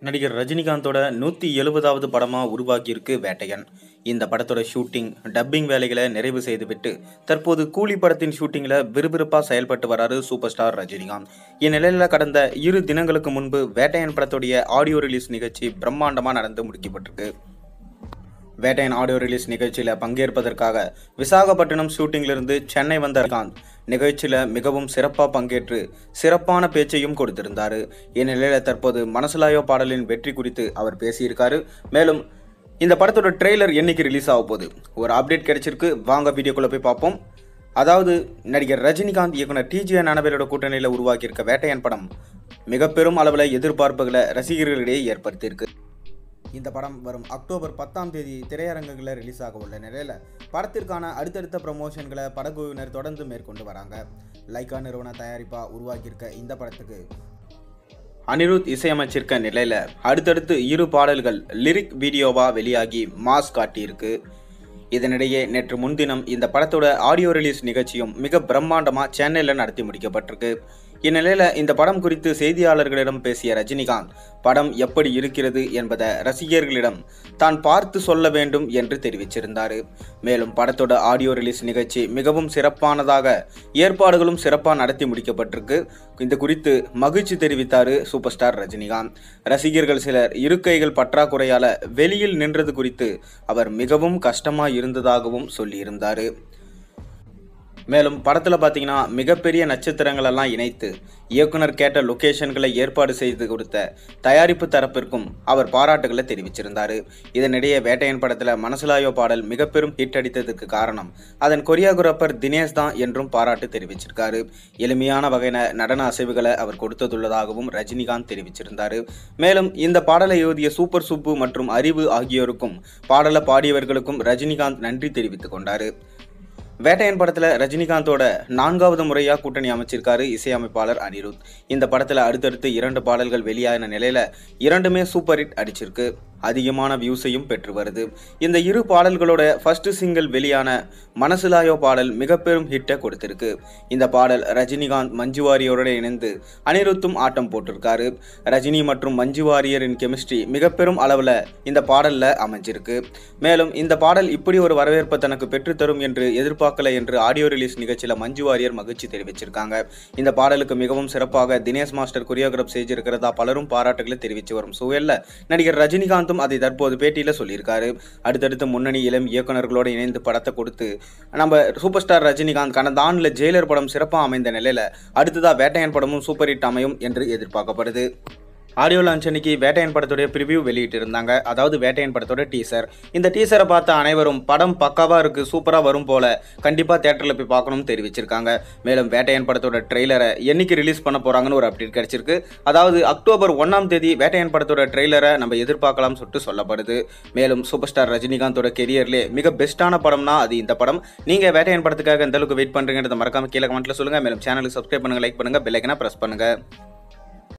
நடிகர் ரஜினிகாந்தோட நூற்றி எழுபதாவது படமாக உருவாக்கியிருக்கு வேட்டையன் இந்த படத்தோட ஷூட்டிங் டப்பிங் வேலைகளை நிறைவு செய்துவிட்டு தற்போது கூலி படத்தின் ஷூட்டிங்கில் விறுவிறுப்பாக செயல்பட்டு வராரு சூப்பர் ஸ்டார் ரஜினிகாந்த் இந்நிலையில் கடந்த இரு தினங்களுக்கு முன்பு வேட்டையன் படத்துடைய ஆடியோ ரிலீஸ் நிகழ்ச்சி பிரம்மாண்டமாக நடந்து முடிக்கப்பட்டிருக்கு வேட்டையன் ஆடியோ ரிலீஸ் நிகழ்ச்சியில் பங்கேற்பதற்காக விசாகப்பட்டினம் ஷூட்டிங்கிலிருந்து சென்னை வந்த ரஜினிகாந்த் நிகழ்ச்சியில் மிகவும் சிறப்பாக பங்கேற்று சிறப்பான பேச்சையும் கொடுத்திருந்தார் இந்நிலையில் தற்போது மனசுலாயோ பாடலின் வெற்றி குறித்து அவர் பேசியிருக்காரு மேலும் இந்த படத்தோட ட்ரெய்லர் என்னைக்கு ரிலீஸ் ஆக போகுது ஒரு அப்டேட் கிடைச்சிருக்கு வாங்க வீடியோக்குள்ளே போய் பார்ப்போம் அதாவது நடிகர் ரஜினிகாந்த் இயக்குனர் டிஜிஎன் அனவேலோட கூட்டணியில் உருவாக்கியிருக்க வேட்டையன் படம் மிக பெரும் அளவில் எதிர்பார்ப்புகளை ரசிகர்களிடையே ஏற்படுத்தியிருக்கு இந்த படம் வரும் அக்டோபர் பத்தாம் தேதி திரையரங்குகளில் ரிலீஸ் ஆக உள்ள நிலையில் படத்திற்கான அடுத்தடுத்த ப்ரமோஷன்களை படக்குழுவினர் தொடர்ந்து மேற்கொண்டு வராங்க லைக்கா நிறுவன தயாரிப்பா உருவாக்கியிருக்க இந்த படத்துக்கு அனிருத் இசையமைச்சிருக்க நிலையில் அடுத்தடுத்து இரு பாடல்கள் லிரிக் வீடியோவா வெளியாகி மாஸ் காட்டியிருக்கு இதனிடையே நேற்று முன்தினம் இந்த படத்தோட ஆடியோ ரிலீஸ் நிகழ்ச்சியும் மிக பிரம்மாண்டமாக சென்னையில் நடத்தி முடிக்கப்பட்டிருக்கு இந்நிலையில் இந்த படம் குறித்து செய்தியாளர்களிடம் பேசிய ரஜினிகாந்த் படம் எப்படி இருக்கிறது என்பதை ரசிகர்களிடம் தான் பார்த்து சொல்ல வேண்டும் என்று தெரிவிச்சிருந்தார் மேலும் படத்தோட ஆடியோ ரிலீஸ் நிகழ்ச்சி மிகவும் சிறப்பானதாக ஏற்பாடுகளும் சிறப்பாக நடத்தி முடிக்கப்பட்டிருக்கு இந்த குறித்து மகிழ்ச்சி தெரிவித்தார் சூப்பர் ஸ்டார் ரஜினிகாந்த் ரசிகர்கள் சிலர் இருக்கைகள் பற்றாக்குறையால வெளியில் நின்றது குறித்து அவர் மிகவும் கஷ்டமாக இருந்ததாகவும் சொல்லியிருந்தார் மேலும் படத்தில் பார்த்தீங்கன்னா மிகப்பெரிய நட்சத்திரங்கள் எல்லாம் இணைத்து இயக்குனர் கேட்ட லொக்கேஷன்களை ஏற்பாடு செய்து கொடுத்த தயாரிப்பு தரப்பிற்கும் அவர் பாராட்டுகளை தெரிவிச்சிருந்தார் இதனிடையே வேட்டையன் படத்தில் மனசுலாயோ பாடல் மிக பெரும் ஹிட் அடித்ததுக்கு காரணம் அதன் கொரியோகிராஃபர் தினேஷ் தான் என்றும் பாராட்டு தெரிவிச்சிருக்காரு எளிமையான வகையான நடன அசைவுகளை அவர் கொடுத்துள்ளதாகவும் ரஜினிகாந்த் தெரிவிச்சிருந்தார் மேலும் இந்த பாடலை எழுதிய சூப்பர் சுப்பு மற்றும் அறிவு ஆகியோருக்கும் பாடலை பாடியவர்களுக்கும் ரஜினிகாந்த் நன்றி தெரிவித்துக் கொண்டார் வேட்டையன் படத்தில் ரஜினிகாந்தோட நான்காவது முறையாக கூட்டணி அமைச்சிருக்காரு இசையமைப்பாளர் அனிருத் இந்த படத்தில் அடுத்தடுத்து இரண்டு பாடல்கள் வெளியான நிலையில் இரண்டுமே சூப்பர் ஹிட் அடிச்சிருக்கு அதிகமான வியூஸையும் பெற்று வருது இந்த இரு பாடல்களோட ஃபர்ஸ்ட் சிங்கிள் வெளியான மனசுலாயோ பாடல் மிக பெரும் ஹிட்டை கொடுத்திருக்கு இந்த பாடல் ரஜினிகாந்த் மஞ்சு வாரியரோட இணைந்து அனிருத்தும் ஆட்டம் போட்டிருக்காரு ரஜினி மற்றும் மஞ்சு வாரியரின் கெமிஸ்ட்ரி மிக பெரும் அளவில் இந்த பாடலில் அமைஞ்சிருக்கு மேலும் இந்த பாடல் இப்படி ஒரு வரவேற்பை தனக்கு பெற்றுத்தரும் என்று எதிர்பார்க்கல என்று ஆடியோ ரிலீஸ் நிகழ்ச்சியில் மஞ்சு வாரியர் மகிழ்ச்சி தெரிவிச்சிருக்காங்க இந்த பாடலுக்கு மிகவும் சிறப்பாக தினேஷ் மாஸ்டர் கொரியோகிராஃப் செய்திருக்கிறதா பலரும் பாராட்டுகளை தெரிவித்து வரும் சூழல்ல நடிகர் ரஜினிகாந்த் ரஜினிகாந்தும் அதை தற்போது பேட்டியில் சொல்லியிருக்காரு அடுத்தடுத்து முன்னணி இளம் இயக்குநர்களோடு இணைந்து படத்தை கொடுத்து நம்ம சூப்பர் ஸ்டார் ரஜினிகாந்த் கடந்த ஆண்டில் ஜெயிலர் படம் சிறப்பாக அமைந்த நிலையில் அடுத்ததாக வேட்டையன் படமும் சூப்பர் ஹிட் அமையும் என்று எதிர்பார்க்கப்படுது ஆடியோ லான்ச் அன்னைக்கு வேட்டையன் படத்துடைய ப்ரிவ்யூ வெளியிட்டு இருந்தாங்க அதாவது வேட்டையன் படத்தோட டீசர் இந்த டீசரை பார்த்த அனைவரும் படம் பக்காவாக இருக்குது சூப்பராக வரும் போல கண்டிப்பாக தேட்டரில் போய் பார்க்கணும்னு தெரிவிச்சிருக்காங்க மேலும் வேட்டையன் படத்தோட ட்ரெய்லரை என்னைக்கு ரிலீஸ் பண்ண போகிறாங்கன்னு ஒரு அப்டேட் கிடைச்சிருக்கு அதாவது அக்டோபர் ஒன்றாம் தேதி வேட்டையன் படத்தோட ட்ரெய்லரை நம்ம எதிர்பார்க்கலாம்னு சொல்லிட்டு சொல்லப்படுது மேலும் சூப்பர் ஸ்டார் ரஜினிகாந்தோட கெரியர்லே மிக பெஸ்ட்டான படம்னா அது இந்த படம் நீங்கள் வேட்டையன் படத்துக்காக எந்த அளவுக்கு வெயிட் பண்ணுறீங்கிறத மறக்காம கீழே கமெண்ட்டில் சொல்லுங்கள் மேலும் சேனலுக்கு சப்ஸ்கிரைப் பண்ணுங்கள் லைக் பண்ணுங்கள் பெல்லைக்கனா ப்ரெஸ் பண்ணுங்கள்